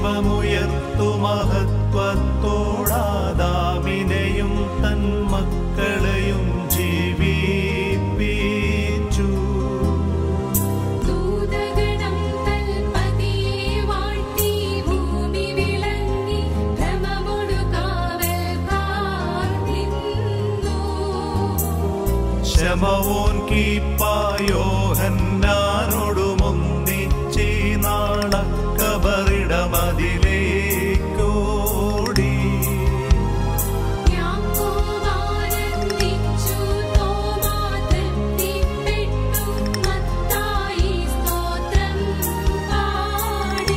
ദൈവമുയർത്തു മഹത്വത്തോടാദാമിനെയും തൻ മക്കളെയും ജീവിപ്പിച്ചു ദൂതഗണം തൽപതിയെ വാഴ്ത്തി ഭൂമി വിളങ്ങി ഭ്രമമൊടു കാവൽക്കാർ നിന്നു ശമവോൻ കീപ്പായോഹന്നാനോടുമൊന്നിച്ചി നാളക്കബറിടമതിലേക്കോടി യാക്കോബാനന്ദിച്ചു തോമാ തൃപ്തിപ്പെട്ടു മത്തായി സ്തോത്രം പാടി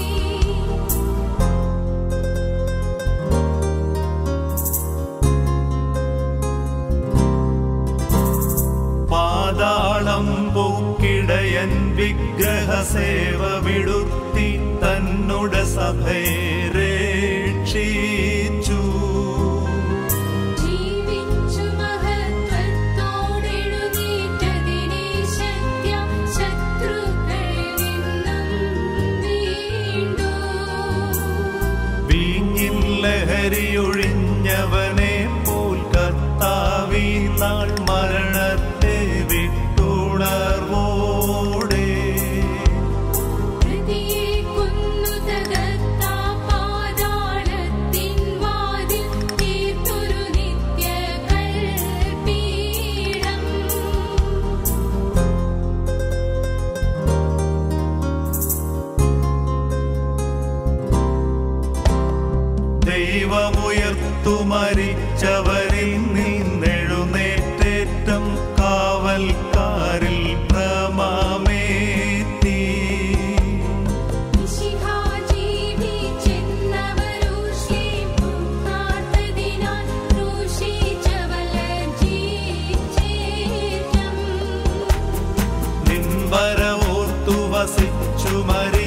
പാതാളം പൂക്കിടയൻ വിഗ്രഹ സേവ വിടുത്തി തന്നുട സഭയെ രക്ഷിച്ചു ജീവിച്ചു മഹത്വത്തോടെഴുന്നേറ്റതിനെ ശക്യ ശത്രുക്കളിൽ നിന്നും വീണ്ടു വീഞ്ഞിൻ ലഹരിയൊഴിഞ്ഞവനെ പോൽ കർത്താവി നാൾ മരണത്തെ വിട്ടുണർവോടെ പ്രതിയെ കൊന്നു തകർത്ത പാതാളത്തിൻ വാതിൽ തീർത്തൊരു നിത്യ കൽപ്പീഠം ദൈവമുയർത്തു മരിച്ചവരിൽ നിന്നെഴുന്നേറ്റേറ്റം കാവൽക്കാരിൽ ഭ്രമമേറ്റി മിശിഹാ ജീവിച്ചെന്നവരുഷ്യം പ്രാർത്ഥതിനാൽ ക്രൂശിച്ചവൾ ജീച്ചേറ്റം നിൻവരവോർത്തു വസിച്ചു മരി